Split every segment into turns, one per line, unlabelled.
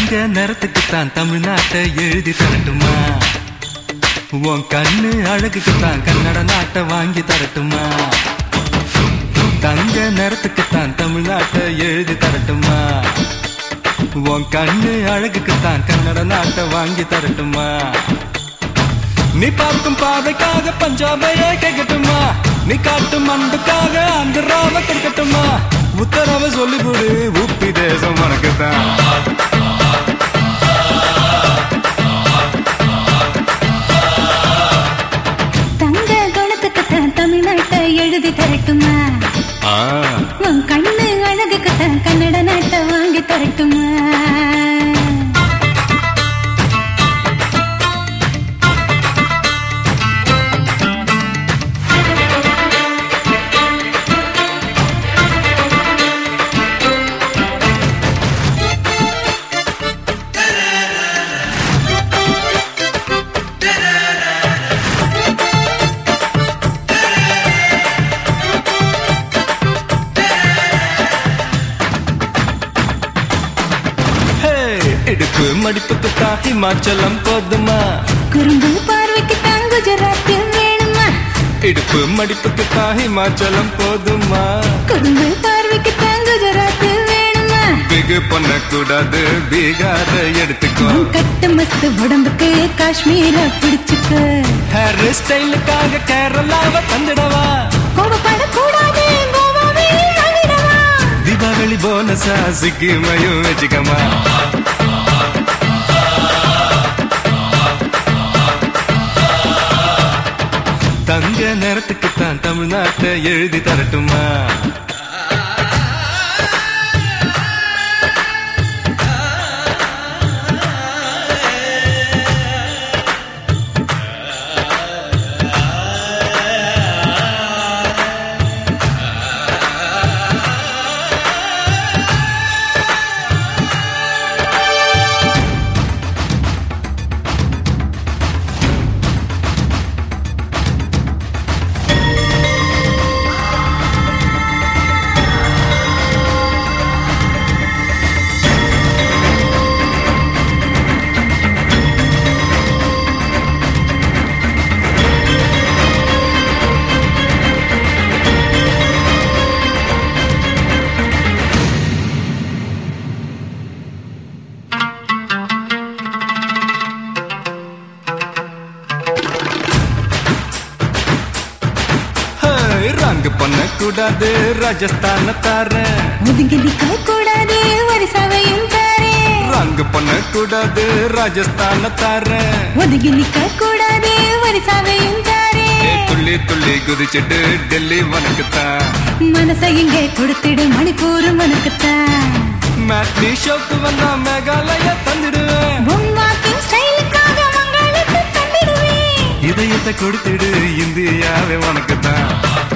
தங்க நிறத்துக்குத்தான் தமிழ்நாட்டை எழுதி தரட்டுமா உன் கண்ணு அழகுக்குத்தான் கன்னட நாட்டை வாங்கி தரட்டுமா தங்க நிறத்துக்குத்தான் தமிழ்நாட்டை எழுதி தரட்டுமா உன் கண்ணு அழகுக்குத்தான் கன்னட நாட்டை வாங்கி தரட்டுமா நீ பார்க்கும் பாதைக்காக பஞ்சாபையே கேட்கட்டுமா நீ காட்டும் அன்புக்காக ஆந்திராவை கொடுக்கட்டுமா உத்தரவை சொல்லிவிடு உப்பி தேசம் உனக்குத்தான்
தங்க குணத்துக்குத்தான் தமிழ்நாட்டை எழுதி தரட்டுமா
ஆ,
உன் கண்ணு அழகுக்குத்தான் கன்னட நாட்டை வாங்கி தரட்டுமா
ஹே, இடுப்பு மடிப்புக்குத்தான் ஹிமாச்சலம் போதுமா
குறும்பு பார்வைக்குத்தான் குஜராத் வேணுமா
இடுப்பு மடிப்புக்குத்தான் ஹிமாச்சலம் போதுமா
குறும்பு பார்வைக்குத்தான் குஜராத் வேணுமா
பிகு பண்ணக்கூடாது பீகார எடுத்துக்கோ
உன் கட்டு மஸ்து உடம்புக்கு காஷ்மீர பிடிச்சுக்க
ஹேர் ஸ்டைலுக்காக கேரளாவை தந்துடவா
கோபப்படக்கூடாது கோவாவே வாங்கிடவா
தீபாவளி போனஸா சிக்கிமையும் வச்சுக்கமா தங்க நேரத்துக்குத்தான் தமிழ்நாட்டை எழுதி தரட்டுமா ஹேய், ரங்கு பண்ணக்கூடாது ராஜஸ்தான தாரேன்
ஒதுங்கி நிக்க கூடாது வரிசவையும் தாரே
ரங்கு பண்ணக்கூடாது ராஜஸ்தான தாரேன்
ஒதுங்கி நிக்க கூடாது வரிசவையும் தாரே
ஏ, துள்ளி துள்ளி குதிச்சிட்டு டெல்லி வனக்குத்தான்
மனசை இங்கே கொடுத்திடு மணிப்பூர் மனுக்குத்தான்
மேட்னி ஷோக்கு வந்தா மேகாலயா தந்துடுவேன்
உன் வாக்கிங் ஸ்டைலுக்காக மங்களுக்கு தந்திடுவேன்
இதயத்தை கொடுத்துடு இந்தியாவே உனக்குத்தான்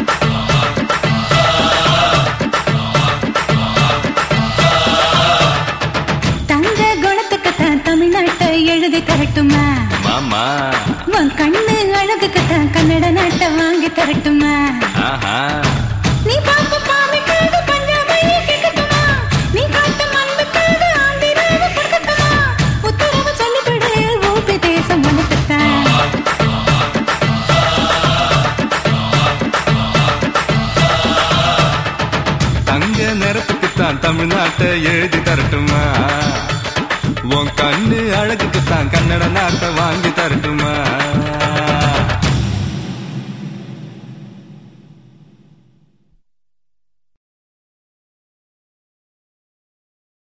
தங்க குணத்துக்குத்தான் தமிழ்நாட்டை எழுதி தரட்டுமா
மாமா
உன் கண்ணு அழகுக்குத்தான் கன்னட நாட்டை வாங்கி தரட்டுமா
ஆஹா
நீ பாப்பு பாவைக்காக பஞ்சாபையை கேட்கட்டுமா நீ காட்டும் அன்புக்காக ஆந்திராவை கொடுக்கட்டுமா உத்தரவு சொல்லிவிடு ஊபி தேசம் உனக்குத்தான்
தங்க நிறத்துக்குத்தான் தமிழ்நாட்டை எழுதி தரட்டுமா உன் கண்ணு அழகுக்குத்தான் கன்னட நாட்டை வாங்கி தரட்டுமா